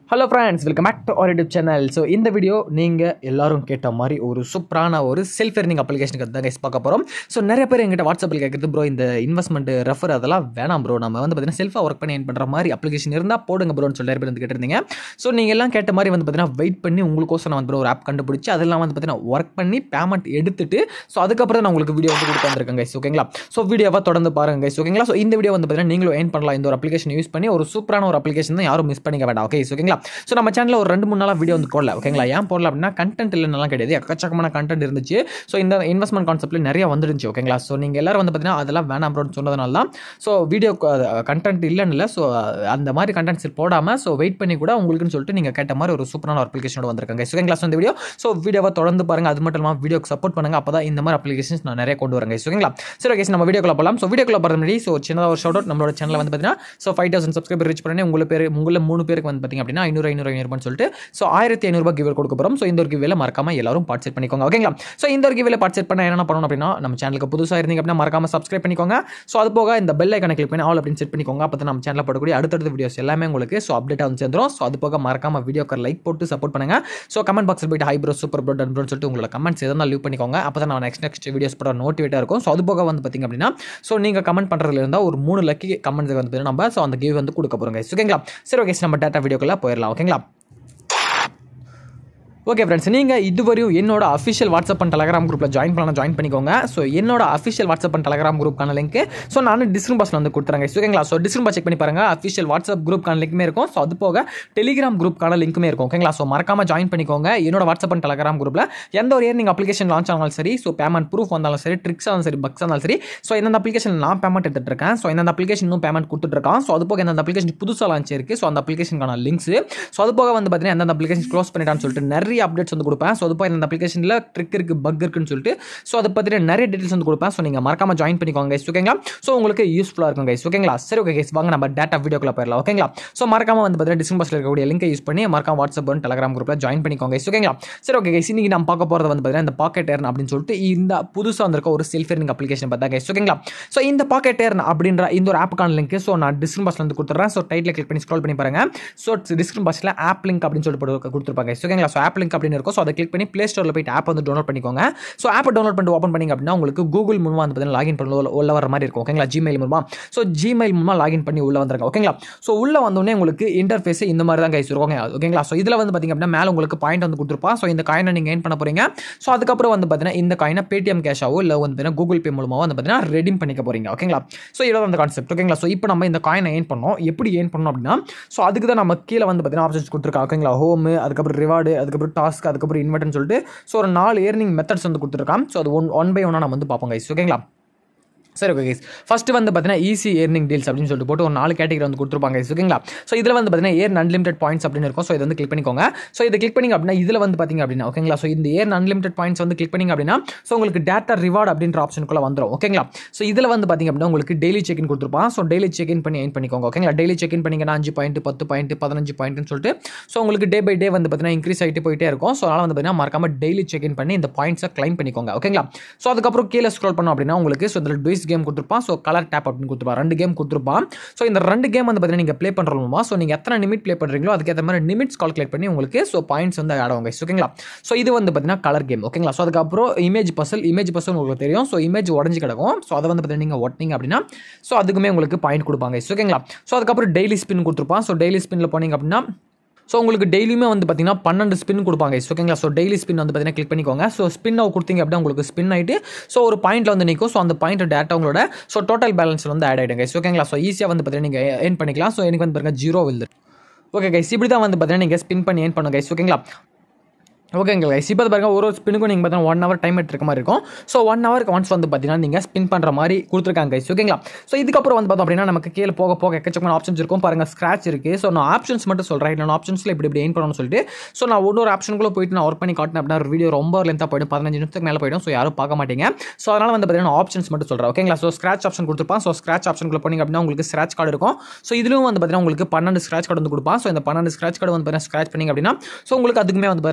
Hello friends welcome back to our YouTube channel so இந்த video நீங்கள் எல்லாரும் கேட்ட மாதிரி ஒரு சூப்பரான ஒரு செல்ஃப் எர்னிங் அப்ளிகேஷனுக்கு தான் கைஸ் பார்க்க போகிறோம் ஸோ நிறைய பேர் எங்கிட்ட வாட்ஸ்அப்பில் கேட்குறது ப்ரோ இந்த இன்வெஸ்ட்மெண்ட் ரெஃபர் அதெல்லாம் வேணாம் ப்ரோ நம்ம வந்து பார்த்தீங்கன்னா செல்ஃபாக ஒர்க் பண்ணி ஏன் பண்ணுற மாதிரி அப்ளிகேஷன் இருந்தால் போடுங்க ப்ரோன்னு சொல்லி நிறைய பேர் வந்து கேட்டிருந்தீங்க ஸோ நீங்கள் எல்லாம் கேட்ட மாதிரி வந்து பார்த்தீங்கன்னா வெயிட் பண்ணி உங்களுக்கோசம் நான் வந்து ஒரு ஆப் கண்டுபிடிச்சி அதெல்லாம் வந்து பார்த்தீங்கன்னா ஒர்க் பண்ணி பேமெண்ட் எடுத்துட்டு ஸோ அதுக்கப்புறம் நான் உங்களுக்கு வீடியோ வந்து கொடுத்து வந்திருக்கேன் கைஸ் ஓகேங்களா ஸோ வீடியோவை தொடர்ந்து பாருங்க கைஸ் ஓகேங்களா ஸோ இந்த வீடியோ வந்து பார்த்தீங்கன்னா நீங்களும் ஏன் பண்ணலாம் இந்த ஒரு அப்ளிகேஷன் யூஸ் பண்ணி ஒரு சூப்பரான ஒரு அப்ளிகேஷன் தான் யாரும் மிஸ் பண்ணிக்க வேண்டாம் ஓகே ஓகேங்களா ஸோ நம்ம சேனலில் ஒரு ரெண்டு மூணு நாளாக வீடியோ வந்து போடல ஓகேங்களா ஏன் போடல அப்படின்னா கண்டென்ட் இல்லைனாலாம் கிடையாது எக்கச்சக்கமான கண்டென்ட் இருந்துச்சு ஸோ இந்த இன்வெஸ்ட்மெண்ட் கான்செப்ட்ல நிறைய வந்துருந்துச்சு ஓகேங்களா ஸோ நீங்கள் எல்லாரும் வந்து பார்த்தீங்கன்னா அதெல்லாம் வேணாம் ப்ரோன்னு சொன்னதுனால தான் ஸோ வீடியோ கண்டென்ட் இல்லைன்னு இல்லை ஸோ அந்த மாதிரி கண்டென்ட்ஸ் போடாமல் ஸோ வெயிட் பண்ணி கூட உங்களுக்குன்னு சொல்லிட்டு நீங்கள் கேட்ட மாதிரி ஒரு சூப்பரான அப்ளிகேஷனோட வந்திருக்காங்க ஓகேங்களா ஸோ இந்த வீடியோ ஸோ வீடியோவை தொடர்ந்து பாருங்க அது மட்டும் இல்லாமல் வீடியோக்கு சப்போர்ட் பண்ணுங்க அப்போ தான் இந்த மாதிரி அப்ளிகேஷன்ஸ் நான் நிறைய கொண்டு வரேங்க ஓகேங்களா சரி ஓகே நம்ம வீடியோக்குள்ள போகலாம் ஸோ வீடியோக்குள்ள போகிறது முன்னாடி ஸோ சின்னதாக ஒரு ஷவுட் அவுட் நம்மளோட சேனலில் வந்து பார்த்தீங்கன்னா so five thousand subscriber reach பண்ணி உங்களுக்கு பேர் உங்களில் மூணு பேருக்கு வந்து பார்த்தீங்க அப்படின்னா ஐநூறு ஐநூறு ஐநூறுபான்னு சொல்லிட்டு ஸோ ஆயிரத்தி ஐநூறுபா கிவர் கொடுக்க போகிறோம் ஸோ இந்த ஒரு கிவேல மறக்காம எல்லாரும் பார்ட்டிசிபேட் பண்ணிக்கோங்க ஓகேங்களா ஸோ இந்த ஒரு கிவேல பார்ட்டிசிபேட் பண்ண என்ன பண்ணணும் அப்படின்னா நம்ம சேனலுக்கு புதுசாக இருந்தீங்க அப்படின்னா மறக்காம சப்ஸ்கிரைப் பண்ணிக்கோங்க ஸோ அது போக இந்த பெல் ஐக்கனை கிளிக் பண்ணி ஆல் அப்படின்னு செட் பண்ணிக்கோங்க அப்போ நம்ம சேனலில் போடக்கூடிய அடுத்தடுத்த வீடியோஸ் எல்லாமே உங்களுக்கு ஸோ அப்டேட்டாக வந்து சேர்ந்துரும் ஸோ அது போக மறக்காம வீடியோக்கு லைக் போட்டு சப்போர்ட் பண்ணுங்க ஸோ கமெண்ட் பாக்ஸில் போயிட்டு hi bro super bro done ப்ரோன்னு சொல்லிட்டு உங்களோட கமெண்ட்ஸ் எதாவது லீவ் பண்ணிக்கோங்க அப்போ தான் நான் நெக்ஸ்ட் நெக்ஸ்ட் வீடியோஸ் போட நோட்டிவேட்டாக இருக்கும் ஸோ அது போக வந்து பார்த்தீங்க அப்படின்னா ஸோ நீங்கள் கமெண்ட் பண்ணுறதுல இருந்தால் ஒரு மூணு லக்கி கமெண்ட்ஸ் வந்து பார்த்தீங்கன்னா நம்ம ஸோ அந்த கிவ் வந்து கொடுக்க போகிறோங்க ஓகேங்களா சரி ஓகே நம்ம டேட்டா வீடியோக்குள்ளே போயிடலாம் ஓகேங்களா ஓகே ஃப்ரெண்ட்ஸ் நீங்கள் இதுவரையும் என்னோட அஃபிஷியல் வாட்ஸ்அப் அண்ட் டெலகிராம் குரூப்பில் ஜாயின் பண்ணலாம் ஜாயின் பண்ணிக்கோங்க ஸோ என்னோட அஃபிஷியல் வாட்ஸ்அப் அண்ட் டெலகிராம் குரூப்க்கான லிங்க் ஸோ நான் டிஸ்கிரிப் பாக்ஸில் வந்து கொடுத்துறேங்க ஓகேங்களா ஸோ டிஸ்கிரிப் பாக்ஸ் செக் பண்ணி பாருங்க அஃபிஷியல் வாட்ஸ்அப் குரூப்க்கான லிங்க்குமே இருக்கும் ஸோ அது போக டெலிகிராம் குரூப்க்கான லிங்க்குமே இருக்கும் ஓகேங்களா ஸோ மறக்காம ஜாயின் பண்ணிக்கோங்க என்னோட வாட்ஸ்அப் அண்ட் டெலகிராம் குரூப்பில் எந்த ஒரு இயர் நீங்கள் அப்ளிகேஷன் லான்ச் ஆனாலும் சரி ஸோ பேமெண்ட் ப்ரூஃப் வந்தாலும் சரி ட்ரிக்ஸ் ஆனாலும் சரி பக்ஸ் ஆனாலும் சரி ஸோ எந்தெந்த அப்ளிகேஷன் நான் பேமெண்ட் எடுத்துட்டு இருக்கேன் ஸோ எந்தெந்த அப்ளிகேஷன் இன்னும் பேமெண்ட் கொடுத்துட்ருக்கான் ஸோ அது போக எந்தெந்த அப்ளிகேஷன் புதுசாக லான்ச் இருக்குது ஸோ அந்த அப்ளிகேஷனுக்கான லிங்க்ஸ் ஸோ அது போக வந்து பார்த்தீங்கன்னா எந்தெந்த அப்ளிகேஷன் க்ளோஸ் பண்ணிட்டான்னு சொல்லிட்டு நிறைய அப்டேட்ஸ் வந்து கொடுப்பேன் ஸோ அது போய் இந்த அப்ளிகேஷனில் ட்ரிக் இருக்குது பக் இருக்குன்னு சொல்லிட்டு ஸோ அதை பற்றின நிறைய டீட்டெயில்ஸ் வந்து கொடுப்பேன் ஸோ நீங்கள் மறக்காம ஜாயின் பண்ணிக்கோங்க கைஸ் ஓகேங்களா ஸோ உங்களுக்கு யூஸ்ஃபுல்லாக இருக்கும் கைஸ் ஓகேங்களா சரி ஓகே கைஸ் வாங்க நம்ம டேட்டா வீடியோக்குள்ள போயிடலாம் ஓகேங்களா ஸோ மறக்காம வந்து பார்த்தீங்கன்னா டிஸ்கிரிப்ஷனில் இருக்கக்கூடிய லிங்கை யூஸ் பண்ணி மறக்காம வாட்ஸ்அப் அண்ட் டெலகிராம் குரூப்பில் ஜாயின் பண்ணிக்கோங்க கைஸ் ஓகேங்களா சரி ஓகே கைஸ் இன்னைக்கு நம்ம பார்க்க போகிறது வந்து பார்த்தீங்கன்னா இந்த பாக்கெட் ஏர்ன் அப்படின்னு சொல்லிட்டு இந்த புதுசாக வந்திருக்க ஒரு செல்ஃப் ஏர்னிங் அப்ளிகேஷன் பார்த்தா கைஸ் ஓகேங்களா ஸோ இந்த பாக்கெட் ஏர்ன் அப்படின்ற இந்த ஒரு ஆப்புக்கான லிங்க் ஸோ நான் டிஸ்கிரிப் பாக்ஸில் வந்து கொடுத்துட்றேன் ஸோ டைட்டில் கிளிக் பண்ணி ஸ்க்ரோல் பண்ணி பாருங்க ஸோ டிஸ்கிரிப் பாக்ஸில் ஆப் லிங்க் அப்படின்னு சொல்லிட்டு போட்டு கொடுத்துருப்பாங்க ஓகேங்களா ஸோ ஆப் லிங்க் அப்படின்னு இருக்கும் ஸோ அதை கிளிக் பண்ணி ப்ளே ஸ்டோரில் போயிட்டு ஆப் வந்து டவுன்லோட் பண்ணிக்கோங்க ஸோ ஆப்பை டவுன்லோட் பண்ணிட்டு ஓப்பன் பண்ணிங்க அப்படின்னா உங்களுக்கு கூகுள் மூலமாக வந்து பார்த்தீங்கன்னா லாகின் பண்ணி உள்ள- உள்ள வர மாதிரி இருக்கும் ஓகேங்களா ஜிமெயில் மூலமாக ஸோ ஜிமெயில் மூலமாக லாகின் பண்ணி உள்ள வந்துருங்க ஓகேங்களா ஸோ உள்ள வந்தோடனே உங்களுக்கு இன்டர்ஃபேஸ் இந்த மாதிரி தான் கைஸ் இருக்கும் ஓகேங்களா ஸோ இதில் வந்து பார்த்தீங்க அப்படின்னா மேலே உங்களுக்கு பாயிண்ட் வந்து கொடுத்துருப்பா ஸோ இந்த காயினை நீங்கள் ஏன் பண்ண போறீங்க ஸோ அதுக்கப்புறம் வந்து பார்த்தீங்கன்னா இந்த காயினை பேடிஎம் கேஷாவோ இல்லை வந்து பார்த்தீங்கன்னா கூகுள் பே மூலமாக வந்து பார்த்தீங்கன்னா ரெடீம் பண்ணிக்க போறீங்க ஓகேங்களா ஸோ இவ்வளோ அந்த கான்செப்ட் ஓகேங்களா ஸோ இப்போ நம்ம இந்த காயினை ஏன் பண்ணோம் எப்படி ஏன் பண்ணோம் அப்படின்னா ஸோ அதுக்கு தான் நம்ம கீழே வந்து பார்த்தீங்கன்னா ஆப்ஷன்ஸ் கொடுத்துருக்கோம் ஓகேங்களா ஹோம் அதுக்கப்புறம் ரிவார்டு அதுக்கப்புறம் டாஸ்க் அதுக்கப்புறம் இன்வெர்ட்னு சொல்லிட்டு ஸோ ஒரு நாலு ஏர்னிங் மெத்தட்ஸ் வந்து கொடுத்துருக்கான் ஸோ அது ஒன் ஒன் பை ஒன்னாக நம்ம வந்து பார்ப்போம் கைஸ் ஓகேங்களா சரி ஓகே கைஸ் ஃபர்ஸ்ட் வந்து பார்த்தீங்கன்னா ஈஸி ஏர்னிங் டீல்ஸ் அப்படின்னு சொல்லிட்டு போட்டு ஒரு நாலு கேட்டகரி வந்து கொடுத்துருப்பாங்க guys, ஓகேங்களா ஸோ இதில் வந்து பார்த்தீங்கன்னா ஏர் அன்லிமிடெட் பாயிண்ட்ஸ் அப்படின்னு இருக்கும் ஸோ இதை வந்து கிளிக் பண்ணிக்கோங்க ஸோ இதை கிளிக் பண்ணிங்க அப்படின்னா இதில் வந்து பார்த்தீங்க அப்படின்னா ஓகேங்களா ஸோ இந்த ஏர் அன்லிமிடெட் பாயிண்ட்ஸ் வந்து கிளிக் பண்ணிங்க அப்படின்னா ஸோ உங்களுக்கு டேட்டா ரிவார்ட் அப்படின்ற ஆப்ஷனுக்குள்ள வந்துடும் ஓகேங்களா ஸோ இதில் வந்து பார்த்தீங்க அப்படின்னா உங்களுக்கு டெய்லி செக் இன் கொடுத்துருப்பான் ஸோ டெய்லி செக் இன் பண்ணி ஏன் பண்ணிக்கோங்க ஓகேங்களா டெய்லி செக் இன் பண்ணிங்கன்னா அஞ்சு பாயிண்ட் பத்து பாயிண்ட் பதினஞ்சு பாயிண்ட்னு சொல்லிட்டு ஸோ உங்களுக்கு டே பை டே வந்து பார்த்தீங்கன்னா இன்க்ரீஸ் ஆகிட்டு போயிட்டே இருக்கும் ஸோ அதனால் வந்து பார்த்தீங்கன்னா மறக்காம டெய்லி செக் இன் பண்ணி இந்த பாயிண்ட்ஸை கிளைம் பண்ணிக்கோங்க ஓகேங்களா ஸோ அதுக்கப்புறம் கீழே ஸ்க்ரோல் பண்ணோம் அப்படின்னா உங்களுக்கு ஸோ இதில் டுவைஸ் கேம் கொடுத்துருப்பான் ஸோ கலர் டேப் அப்படின்னு கொடுத்துருப்பான் ரெண்டு கேம் கொடுத்துருப்பான் ஸோ இந்த ரெண்டு கேம் வந்து பார்த்தீங்கன்னா நீங்கள் ப்ளே பண்ணுறோமா ஸோ நீங்கள் எத்தனை நிமிட் ப்ளே பண்ணுறீங்களோ அதுக்கேற்ற மாதிரி நிமிட்ஸ் கால்குலேட் பண்ணி உங்களுக்கு ஸோ பாயிண்ட்ஸ் வந்து ஆட் ஆகும் guys, ஓகேங்களா ஸோ இது வந்து பார்த்தீங்கன்னா கலர் கேம் ஓகேங்களா ஸோ அதுக்கப்புறம் இமேஜ் பசல் இமேஜ் பசல் உங்களுக்கு தெரியும் ஸோ இமேஜ் உடஞ்சி கிடக்கும் ஸோ அதை வந்து பார்த்தீங்கன்னா நீங்கள் ஒட்டிங்க அப்படின்னா ஸோ அதுக்குமே உங்களுக்கு பாயிண்ட் கொடுப்பாங்க guys, ஓகேங்களா ஸோ அதுக்கப்புறம் டெய்லி ஸ்பின் கொடுத்துருப்பான் ஸோ டெய்லி ஸ்பின்னில் போனீங்க அப்படின்னா ஸோ உங்களுக்கு டெய்லியுமே வந்து பார்த்தீங்கன்னா பன்னெண்டு ஸ்பின் கொடுப்பாங்க guys, ஓகேங்களா ஸோ டெய்லி ஸ்பின் வந்து பார்த்தீங்கன்னா கிளிக் பண்ணிக்கோங்க ஸோ ஸ்பின் கொடுத்தீங்க அப்படின்னா உங்களுக்கு ஸ்பின் ஆகிட்டு ஸோ ஒரு பாயிண்ட்ல வந்து நிற்கும் ஸோ அந்த பாயிண்ட் டேட்டா உங்களோட ஸோ டோட்டல் பேலன்ஸ் வந்து ஆட் ஆகிடுங்க guys, ஓகேங்களா ஸோ ஈஸியாக வந்து பார்த்தீங்கன்னா நீங்கள் ஏர்ன் பண்ணிக்கலாம் ஸோ எனக்கு வந்து பாருங்க ஜீரோ விழுது ஓகே கைஸ் இப்படி தான் வந்து பார்த்தீங்கன்னா நீங்கள் ஸ்பின் பண்ணி ஏன் பண்ணுங்க guys, ஓகேங்களா ஓகேங்க கைஸ் இப்போ பாருங்க ஒரு ஒரு ஸ்பின்னுக்கும் நீங்கள் பார்த்தீங்கன்னா ஒன் ஹவர் டைம் எடுத்துருக்க மாதிரி இருக்கும் ஸோ ஒன் ஹவருக்கு ஒன்ஸ் வந்து பார்த்தீங்கன்னா நீங்கள் ஸ்பின் பண்ணுற மாதிரி கொடுத்துருக்காங்க கைஸ் ஓகேங்களா ஸோ இதுக்கப்புறம் வந்து பார்த்தோம் அப்படின்னா நமக்கு கீழே போக போக எக்கச்சக்கமான ஆப்ஷன்ஸ் இருக்கும் பாருங்க ஸ்க்ராச் இருக்குது ஸோ நான் ஆப்ஷன்ஸ் மட்டும் சொல்கிறேன் நான் ஆப்ஷன்ஸில் இப்படி இப்படி ஏன் பண்ணணும்னு சொல்லிட்டு ஸோ நான் ஒரு ஒரு ஆப்ஷனுக்குள்ளே போயிட்டு நான் ஒர்க் பண்ணி காட்டினேன் அப்படின்னா ஒரு வீடியோ ரொம்ப லென்த்தாக போயிடும் பதினஞ்சு நிமிஷத்துக்கு மேலே போயிடும் ஸோ யாரும் பார்க்க மாட்டீங்க ஸோ அதனால் வந்து பார்த்தீங்கன்னா ஆப்ஷன்ஸ் மட்டும் சொல்கிறேன் ஓகேங்களா ஸோ ஸ்க்ராச் ஆப்ஷன் கொடுத்துருப்பான் ஸோ ஸ்க்ராச் ஆப்ஷனுக்குள்ள போனீங்க அப்படின்னா உங்களுக்கு ஸ்க்ராச் கார்டு இருக்கும் ஸோ இதுலையும் வந்து பார்த்தீங்கன்னா உங்களுக்கு பன்னெண்டு ஸ்க்ராச் கார்டு வந்து கொடுப்பான் ஸோ இந்த பன்னெண்டு ஸ்க்ராச் கார்டு வந்து பார்த்தீங்கன்னா ஸ்க்ராச் பண்ணிங்க அப்படின்னா ஸோ உங்களுக்கு அதுக்குமே வந்து பார்த்தீங்கன்னா பாயிண்ட்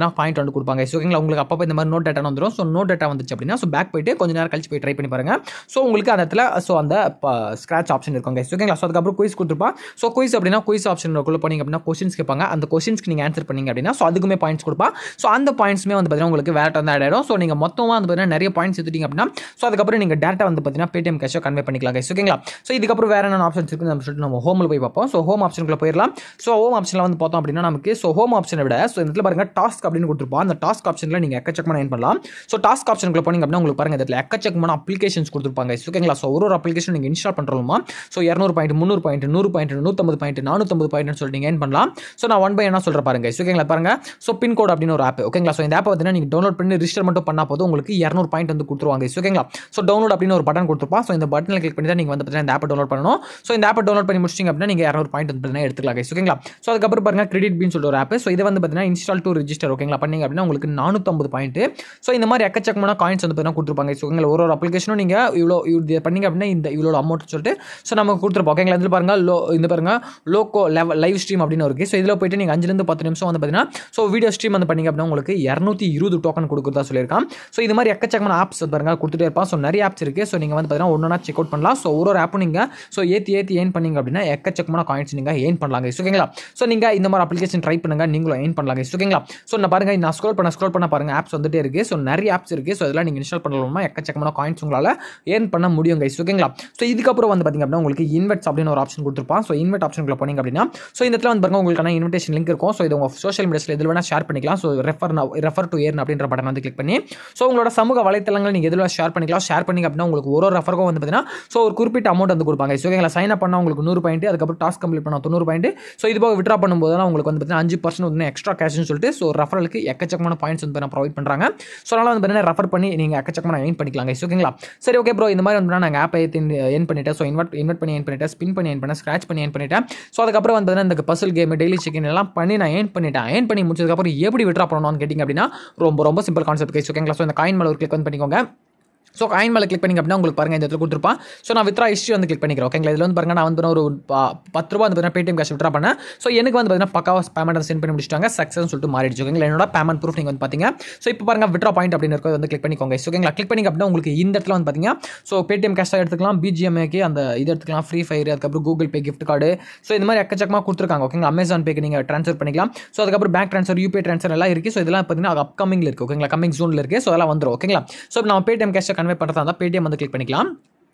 வந்து கொடுப்பாங்க ஸோ ஓகேங்களா உங்களுக்கு அப்பப்போ இந்த மாதிரி நோட் டேட்டா வந்துடும் ஸோ நோட் டேட்டா வந்துச்சு அப்படின்னா ஸோ பேக் போயிட்டு கொஞ்ச நேரம் கழிச்சு போய் ட்ரை பண்ணி பாருங்க ஸோ உங்களுக்கு அந்த இடத்துல ஸோ அந்த ஸ்க்ராச் ஆப்ஷன் இருக்கும் guys. ஓகேங்களா ஸோ அதுக்கப்புறம் குயிஸ் கொடுத்துருப்பா ஸோ குயிஸ் அப்படின்னா குயிஸ் ஆப்ஷனுக்குள்ள போனீங்க அப்படின்னா கொஸ்டின்ஸ் கேட்பாங்க அந்த கொஸ்டின்ஸ்க்கு நீங்கள் ஆன்சர் பண்ணீங்க அப்படின்னா ஸோ அதுக்குமே பாயிண்ட்ஸ் கொடுப்பா ஸோ அந்த பாயிண்ட்ஸுமே வந்து பார்த்தீங்கன்னா உங்களுக்கு வேலட் வந்து ஆட் ஆயிடும் ஸோ நீங்கள் மொத்தமாக வந்து பார்த்தீங்கன்னா நிறைய பாயிண்ட்ஸ் எடுத்துட்டீங்க அப்படின்னா ஸோ அதுக்கப்புறம் நீங்கள் டேட்டா வந்து பார்த்தீங்கன்னா பேடிஎம் கேஷோ கன்வே பண்ணிக்கலாம் guys. ஓகேங்களா ஸோ இதுக்கப்புறம் வேற என்ன ஆப்ஷன்ஸ் இருக்குது நம்ம சொல்லிட்டு நம்ம ஹோமில் போய் பார்ப்போம் ஸோ ஹோம் ஆப்ஷனுக்குள்ள போயிடலாம் ஸோ ஹோம் ஆப்ஷனில் வந்து பார்த்தோம் அப்படின்னா நமக்கு ஸோ ஹோம் ஆப்ஷனை விட ஸோ இந்த இடத்துல பாருங்க டாஸ்க் அப்படின்னு கொடுத்துருப்போம் அந்த டாஸ்க் ஆப்ஷனில் நீங்கள் எக்கச்சக்கமான ஏன் பண்ணலாம் ஸோ டாஸ்க் ஆப்ஷனுக்குள்ள போனீங்க அப்படின்னா உங்களுக்கு பாருங்க இதில் எக்கச்சக்கமான அப்ளிகேஷன்ஸ் கொடுத்துருப்பாங்க guys. ஓகேங்களா ஸோ ஒரு ஒரு அப்ளிகேஷன் நீங்கள் இன்ஸ்டால் பண்ணுறோமா ஸோ இரநூறு பாயிண்ட் முந்நூறு பாயிண்ட் நூறு பாயிண்ட் நூற்றம்பது பாயிண்ட் நானூற்றம்பது பாயிண்ட்னு சொல்லிட்டு நீங்கள் ஏன் பண்ணலாம் ஸோ நான் ஒன் பை என்ன சொல்கிற பாருங்க guys. ஓகேங்களா பாருங்க ஸோ பின்கோட் அப்படின்னு ஒரு ஆப் ஓகேங்களா ஸோ இந்த ஆப்பை பார்த்தீங்கன்னா நீங்கள் டவுன்லோட் பண்ணி ரிஜிஸ்டர் மட்டும் பண்ணால் போதும் உங்களுக்கு இரநூறு பாயிண்ட் வந்து கொடுத்துருவாங்க guys. ஓகேங்களா ஸோ டவுன்லோட் அப்படின்னு ஒரு பட்டன் கொடுத்துருப்பா ஸோ இந்த பட்டனில் கிளிக் பண்ணி தான் நீங்கள் வந்து பார்த்தீங்கன்னா இந்த ஆப்பை டவுன்லோட் பண்ணணும் ஸோ இந்த ஆப்பை டவுன்லோட் பண்ணி முடிச்சிங்க அப்படின்னா நீங்கள் இரநூறு பாயிண்ட் வந்து பார்த்தீங்கன்னா எடுத்துக்கலாம் guys. ஓகேங்களா ஸோ அதுக்கப்புறம் பாருங்க கிரெடிட் பின் சொல்லிட்டு ஒரு ஆப் ஸோ இதை வந்து பார்த்தீங்கன்னா இன்ஸ்டால் டு ரிஜிஸ்டர் ஓகேங்களா பண்ணீங்க அப்படின்னா உங்களுக்கு நானூற்றம்பது பாயிண்ட் ஸோ இந்த மாதிரி எக்கச்சக்கமான காயின்ஸ் வந்து பார்த்தீங்கன்னா கொடுத்துருப்பாங்க guys. ஓகேங்களா ஒரு ஒரு அப்ளிகேஷனும் நீங்கள் இவ்வளோ இது பண்ணீங்க அப்படின்னா இந்த இவ்வளோ அமௌண்ட் சொல்லிட்டு ஸோ நமக்கு கொடுத்துருப்போம் ஓகேங்களா இதில் பாருங்க லோ இந்த பாருங்க லோக்கோ லெவல் லைவ் ஸ்ட்ரீம் அப்படின்னு இருக்கு ஸோ இதில் போயிட்டு நீங்கள் அஞ்சுலேருந்து பத்து நிமிஷம் வந்து பார்த்தீங்கன்னா ஸோ வீடியோ ஸ்ட்ரீம் வந்து பண்ணீங்க அப்படின்னா உங்களுக்கு இரநூத்தி இருபது டோக்கன் கொடுக்குறதா சொல்லியிருக்கான் ஸோ இது மாதிரி எக்கச்சக்கமான ஆப்ஸ் பாருங்க கொடுத்துட்டே இருப்பான் ஸோ நிறைய ஆப்ஸ் இருக்குது ஸோ நீங்கள் வந்து பார்த்தீங்கன்னா ஒன்றா செக் அவுட் பண்ணலாம் ஸோ ஒரு ஒரு ஆப்பும் நீங்கள் ஸோ ஏற்றி ஏற்றி ஏன் பண்ணீங்க அப்படின்னா எக்கச்சக்கமான காயின்ஸ் நீங்கள் ஏன் பண்ணலாம் guys. ஓகேங்களா ஸோ நீங்கள் இந்த மாதிரி அப்ளிகேஷன் ட்ரை பண்ணுங்க நீங்களும் ஏன் பண்ணலாம் guys. ஓகேங்களா ஸோ நான் பாருங்க நான் ஸ்க்ரோல் பண்ண ஸ்க்ரோல் பண்ண பாருங்க ஆப்ஸ் வந்துட்டே இருக்கு ஸோ நிறைய ஆப்ஸ் இருக்கு ஸோ இதெல்லாம் நீங்கள் இன்ஸ்டால் பண்ணலாமா எக்கச்சக்கமான காயின்ஸ் உங்களால் ஏர்ன் பண்ண முடியும் கைஸ் ஓகேங்களா ஸோ இதுக்கப்புறம் வந்து பார்த்தீங்க அப்படின்னா உங்களுக்கு இன்வெட்ஸ் அப்படின்னு ஒரு ஆப்ஷன் கொடுத்துருப்பான் ஸோ இன்வெட் ஆப்ஷனுக்குள்ள போனீங்க அப்படின்னா ஸோ இந்த இடத்துல வந்து பாருங்க உங்களுக்கான இன்விடேஷன் லிங்க் இருக்கும் ஸோ இது உங்கள் சோஷியல் மீடியாஸில் எதில் வேணால் ஷேர் பண்ணிக்கலாம் so refer refer to earn அப்படின்ற பட்டன் வந்து கிளிக் பண்ணி ஸோ உங்களோட சமூக வலைத்தளங்கள் நீங்கள் எதில் ஷேர் பண்ணிக்கலாம் ஷேர் பண்ணிங்க அப்படின்னா உங்களுக்கு ஒரு ஒரு ரெஃபருக்கும் வந்து பார்த்தீங்கன்னா ஸோ ஒரு குறிப்பிட்ட அமௌண்ட் வந்து கொடுப்பாங்க ஸோ ஓகேங்களா சைன் அப் பண்ணால் உங்களுக்கு நூறு பாயிண்ட் அதுக்கப்புறம் டாஸ்க் கம்ப்ளீட் பண்ணால் தொண்ணூறு பாயிண்ட் ஸோ இது போக விட்ரா பண்ணும்போது உங்களுக்கு வந்து பார்த்தீங்கன்னா அஞ்சு பர்சன்ட் வந்து எக்ஸ்ட்ரா கேஷ்னு சொல்லிட்டு ஸோ ரெஃபரலுக்கு எக்கச்சக்கமான பாயிண்ட்ஸ் வந்து நான் ப்ரொவைட் பண்ணுறாங்க ஸோ அதனால் வந்து பார்த்தீங்கன்னா ரெஃபர் பண்ணி நீங்கள் எக்கச்சக்கமான ஏன் பண்ணிக்கலாம் guys. ஓகேங்களா சரி ஓகே ப்ரோ இந்த மாதிரி வந்து நாங்கள் ஆப்பை ஏன் பண்ணிட்டேன் ஸோ இன்வெர்ட் இன்வெர்ட் பண்ணி ஏன் பண்ணிட்டேன் ஸ்பின் பண்ணி ஏன் பண்ணேன் ஸ்க்ராச் பண்ணி ஏன் பண்ணிட்டேன் ஸோ அதுக்கப்புறம் வந்து பார்த்தீங்கன்னா இந்த பசல் கேம் டெய்லி செக்கின் எல்லாம் பண்ணி நான் ஏன் பண்ணிட்டேன் ஏன் பண்ணி முடிச்சதுக்கப்புறம் எப்படி விட்ரா பண்ணணும்னு கேட்டிங்க அப்படின்னா ரொம்ப ரொம்ப சிம்பிள் கான்செப்ட் கைஸ் ஓகேங்களா ஸோ இந்த காயின் மேலே ஒரு கிளிக் வந்து பண்ணிக்கோங்க ஸோ காயின் மேலே கிளிக் பண்ணிங்க அப்படின்னா உங்களுக்கு பாருங்க இந்த இடத்துல கொடுத்துருப்பான் ஸோ நான் வித்ரா ஹிஸ்ட்ரி வந்து கிளிக் பண்ணிக்கிறேன் ஓகேங்களா இதில் வந்து பாருங்க நான் வந்து ஒரு ப- பத்து ரூபா வந்து பார்த்தீங்கன்னா பேடிஎம் கேஷ் விட்ரா பண்ணேன் ஸோ எனக்கு வந்து பார்த்தீங்கன்னா பக்காவாக பேமெண்ட் சென்ட் பண்ணி முடிச்சிட்டாங்க சக்ஸஸ் சொல்லிட்டு மாறிடுச்சு ஓகேங்களா என்னோட பேமெண்ட் ப்ரூஃப் நீங்கள் வந்து பார்த்தீங்க ஸோ இப்போ பாருங்க விட்ரா பாயிண்ட் அப்படின்னு இருக்கிறது வந்து கிளிக் பண்ணிக்கோங்க ஸோ ஓகேங்களா கிளிக் பண்ணிங்க அப்படின்னா உங்களுக்கு இந்த இடத்துல வந்து பார்த்தீங்கன்னா ஸோ பேடிஎம் கேஷாக எடுத்துக்கலாம் பிஜிஎம்ஏக்கு அந்த இது எடுத்துக்கலாம் ஃப்ரீ ஃபயர் அதுக்கப்புறம் Google Pay gift card so இந்த மாதிரி எக்கச்சக்கமாக கொடுத்துருக்காங்க ஓகேங்களா அமேசான் பேக்கு நீங்கள் ட்ரான்ஸ்ஃபர் பண்ணிக்கலாம் ஸோ அதுக்கப்புறம் பேங்க் ட்ரான்ஸ்ஃபர் யூபிஐ ட்ரான்ஸ்ஃபர் எல்லாம் இருக்குது ஸோ இதெல்லாம் பார்த்தீங்கன்னா அப்கமிங்கில் இருக்குது ஓகேங்களா கமிங் ஜோனில் இருக்குது ஸோ அதெல்லாம் வந்துடும் ஓகேங்களா ஸோ நம்ம பேடிஎம் கேஷை கன்வே பண்ணுறதா இருந்தால் பேடிஎம் வந்து கிளிக் பண்ணிக்கலாம்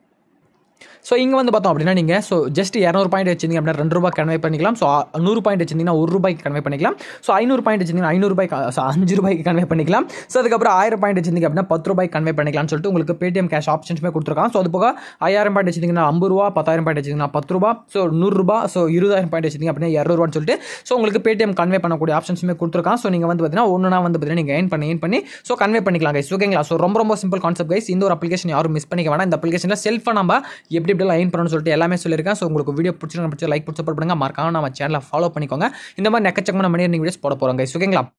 ஸோ இங்கே வந்து பார்த்தோம் அப்படின்னா நீங்கள் ஸோ ஜஸ்ட் இரநூறு பாயிண்ட் வச்சிருந்தீங்க அப்படின்னா ரெண்டு ரூபாய் கன்வே பண்ணிக்கலாம் ஸோ நூறு பாயிண்ட் வச்சிருந்தீங்கன்னா ஒரு ரூபாய்க்கு கன்வே பண்ணிக்கலாம் ஸோ ஐநூறு பாயிண்ட் வச்சிருந்தீங்கன்னா ஐநூறு ரூபாய்க்கு ஸோ அஞ்சு ரூபாய்க்கு கன்வே பண்ணிக்கலாம் ஸோ அதுக்கப்புறம் ஆயிரம் பாயிண்ட் வச்சிருந்தீங்க அப்படின்னா பத்து ரூபாய்க்கு கன்வே பண்ணிக்கலாம்னு சொல்லிட்டு உங்களுக்கு பேடிஎம் கேஷ் ஆப்ஷன்ஸுமே கொடுத்துருக்காங்க ஸோ அது போக ஐயாயிரம் பாயிண்ட் வச்சிருந்தீங்கன்னா ஐம்பது ரூபா பத்தாயிரம் பாயிண்ட் வச்சிருந்தீங்கன்னா பத்து ரூபா ஸோ நூறுரூபா ஸோ இருபதாயிரம் பாயிண்ட் வச்சிருந்தீங்க அப்படின்னா இரநூறுவான்னு சொல்லிட்டு ஸோ உங்களுக்கு பேடிஎம் கன்வே பண்ணக்கூடிய ஆப்ஷன்ஸுமே கொடுத்துருக்காங்க ஸோ நீங்கள் வந்து பார்த்தீங்கன்னா ஒன்றுனா வந்து பார்த்தீங்கன்னா நீங்கள் ஏன் பண்ணி ஏன் பண்ணி ஸோ கன்வே பண்ணிக்கலாம் கைஸ் ஓகேங்களா ஸோ ரொம்ப ரொம்ப சிம்பிள் கான்செப்ட் கைஸ் இந்த ஒரு அப்ளிகேஷன் யாரும் மிஸ் பண்ணிக்க வேணாம் இந்த அப்ளிகேஷனில் செல்ஃபாக நம்ம எப்படி எப்படிலாம் ஏன் பண்ணணும்னு சொல்லிட்டு எல்லாமே சொல்லியிருக்கேன் ஸோ உங்களுக்கு வீடியோ பிடிச்சிருந்தா பிடிச்சி லைக் பிடிச்ச பண்ணுங்க மறக்காம நம்ம சேனலை ஃபாலோ பண்ணிக்கோங்க இந்த மாதிரி நெக்கச்சக்கமான மணி வீடியோஸ் போட போகிறோம் கைஸ் ஓகேங்களா